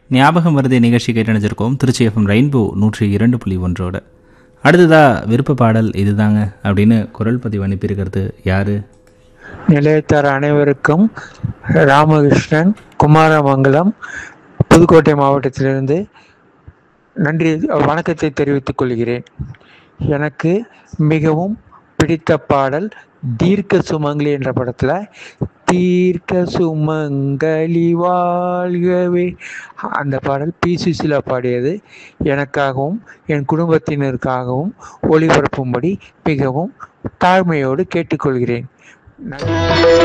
ஞாபகம் வருதே நிகழ்ச்சி கேட்டு நினைச்சிருக்கோம் திருச்சி எஃப்எம் ரெயின்போ நூற்றி இரண்டு புள்ளி ஒன்றோட அடுத்ததா விருப்ப பாடல் இதுதாங்க அப்படின்னு குரல் பதிவு அனுப்பியிருக்கிறது யாரு நிலையத்தார் அனைவருக்கும் ராமகிருஷ்ணன் குமாரமங்கலம் புதுக்கோட்டை மாவட்டத்திலிருந்து நன்றி வணக்கத்தை தெரிவித்துக் கொள்கிறேன் எனக்கு மிகவும் பிடித்த பாடல் தீர்க்க சுமங்கலி என்ற படத்தில் தீர்க்க சுமங்கலி வாழ்கவே அந்த பாடல் பி சுசிலா பாடியது எனக்காகவும் என் குடும்பத்தினருக்காகவும் ஒளிபரப்பும்படி மிகவும் தாழ்மையோடு கேட்டுக்கொள்கிறேன் நன்றி